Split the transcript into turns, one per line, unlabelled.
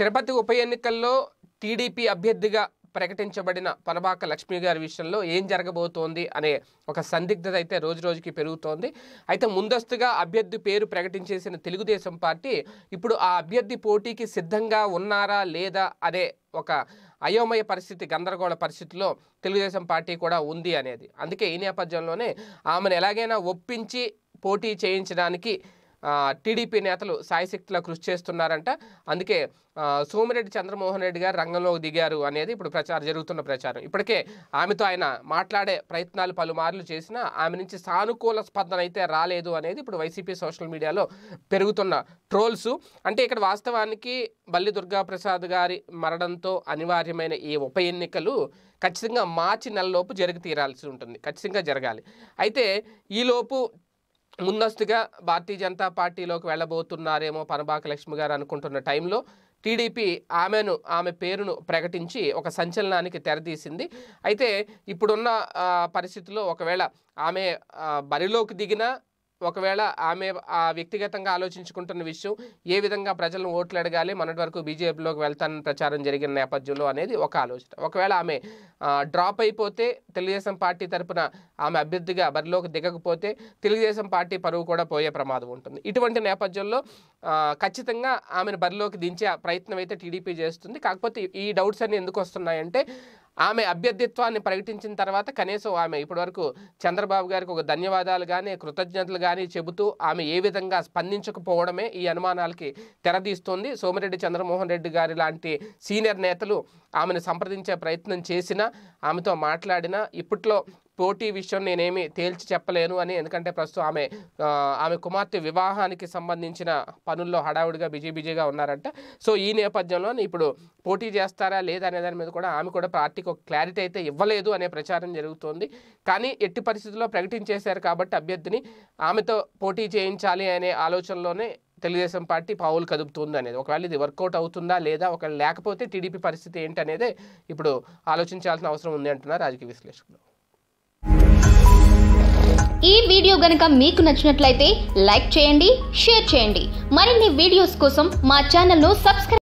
తిరుపతి ఉప ఎన్నికల్లో టీడీపీ అభ్యర్థిగా ప్రకటించబడిన పనబాక లక్ష్మి గారి విషయంలో ఏం జరగబోతోంది అనే ఒక సందిగ్ధత అయితే రోజు రోజుకి పెరుగుతోంది అయితే ముందస్తుగా అభ్యర్థి పేరు ప్రకటించేసిన తెలుగుదేశం పార్టీ ఇప్పుడు ఆ అభ్యర్థి పోటీకి సిద్ధంగా ఉన్నారా లేదా అనే ఒక అయోమయ పరిస్థితి గందరగోళ పరిస్థితిలో తెలుగుదేశం పార్టీ కూడా ఉంది అనేది అందుకే ఈ నేపథ్యంలోనే ఆమెను ఎలాగైనా ఒప్పించి పోటీ చేయించడానికి ఆ, టీడీపీ నేతలు సాయశక్తిలా కృషి చేస్తున్నారంట అందుకే ఆ, సోమిరెడ్డి చంద్రమోహన్ రెడ్డి గారు రంగంలోకి దిగారు అనేది ఇప్పుడు ప్రచారం జరుగుతున్న ప్రచారం ఇప్పటికే ఆమెతో ఆయన మాట్లాడే ప్రయత్నాలు పలుమార్లు చేసినా ఆమె నుంచి సానుకూల స్పందన అయితే రాలేదు అనేది ఇప్పుడు వైసీపీ సోషల్ మీడియాలో పెరుగుతున్న ట్రోల్స్ అంటే ఇక్కడ వాస్తవానికి బల్లి దుర్గాప్రసాద్ గారి మరణంతో అనివార్యమైన ఈ ఉప ఎన్నికలు ఖచ్చితంగా మార్చి నెలలోపు జరిగి తీరాల్సి ఉంటుంది ఖచ్చితంగా జరగాలి అయితే ఈలోపు ముందస్తుగా భారతీయ జనతా పార్టీలోకి వెళ్ళబోతున్నారేమో పనబాక లక్ష్మి గారు అనుకుంటున్న టైంలో టీడీపీ ఆమెను ఆమె పేరును ప్రకటించి ఒక సంచలనానికి తెరతీసింది అయితే ఇప్పుడున్న ఆ, పరిస్థితుల్లో ఒకవేళ ఆమె ఆ, బరిలోకి దిగినా ఒకవేళ ఆమె ఆ వ్యక్తిగతంగా ఆలోచించుకుంటున్న విషయం ఏ విధంగా ప్రజలను ఓట్లు అడగాలి మొన్నటి వరకు బీజేపీలోకి వెళ్తానని ప్రచారం జరిగిన నేపథ్యంలో అనేది ఒక ఆలోచన ఒకవేళ ఆమె డ్రాప్ అయిపోతే తెలుగుదేశం పార్టీ తరపున ఆమె అభ్యర్థిగా బరిలోకి దిగకపోతే తెలుగుదేశం పార్టీ పరువు కూడా పోయే ప్రమాదం ఉంటుంది ఇటువంటి నేపథ్యంలో ఆ, ఖచ్చితంగా ఆమెను బరిలోకి దించే ప్రయత్నం అయితే టీడీపీ చేస్తుంది కాకపోతే ఈ డౌట్స్ అన్ని ఎందుకు వస్తున్నాయంటే ఆమె అభ్యర్థిత్వాన్ని ప్రకటించిన తర్వాత కనీసం ఆమె ఇప్పటివరకు చంద్రబాబు గారికి ఒక ధన్యవాదాలు కానీ కృతజ్ఞతలు కానీ చెబుతూ ఆమె ఏ విధంగా స్పందించకపోవడమే ఈ అనుమానాలకి తెరదీస్తోంది సోమిరెడ్డి చంద్రమోహన్ రెడ్డి గారి లాంటి సీనియర్ నేతలు ఆమెను సంప్రదించే ప్రయత్నం చేసినా ఆమెతో మాట్లాడినా ఇప్పట్లో పోటీ విషయం నేనేమి తేల్చి చెప్పలేను అని ఎందుకంటే ప్రస్తుతం ఆమె ఆ, ఆమె కుమార్తె వివాహానికి సంబంధించిన పనుల్లో హడావుడిగా బిజీ బిజీగా ఉన్నారంట సో ఈ నేపథ్యంలో ఇప్పుడు పోటీ చేస్తారా లేదా అనే దాని మీద కూడా ఆమె కూడా పార్టీకి ఒక క్లారిటీ అయితే ఇవ్వలేదు అనే ప్రచారం జరుగుతోంది కానీ ఎట్టి పరిస్థితుల్లో ప్రకటించేశారు కాబట్టి అభ్యర్థిని ఆమెతో పోటీ చేయించాలి అనే ఆలోచనలోనే తెలుగుదేశం పార్టీ పావులు కదుపుతుంది అనేది ఒకవేళ ఇది వర్కౌట్ అవుతుందా లేదా ఒకవేళ లేకపోతే టీడీపీ పరిస్థితి ఏంటి అనేది ఇప్పుడు ఆలోచించాల్సిన అవసరం ఉంది అంటున్నారు రాజకీయ విశ్లేషకులు
ఈ వీడియో గనక మీకు నచ్చినట్లయితే లైక్ చేయండి షేర్ చేయండి మరిన్ని వీడియోస్ కోసం మా ఛానల్ను సబ్స్క్రైబ్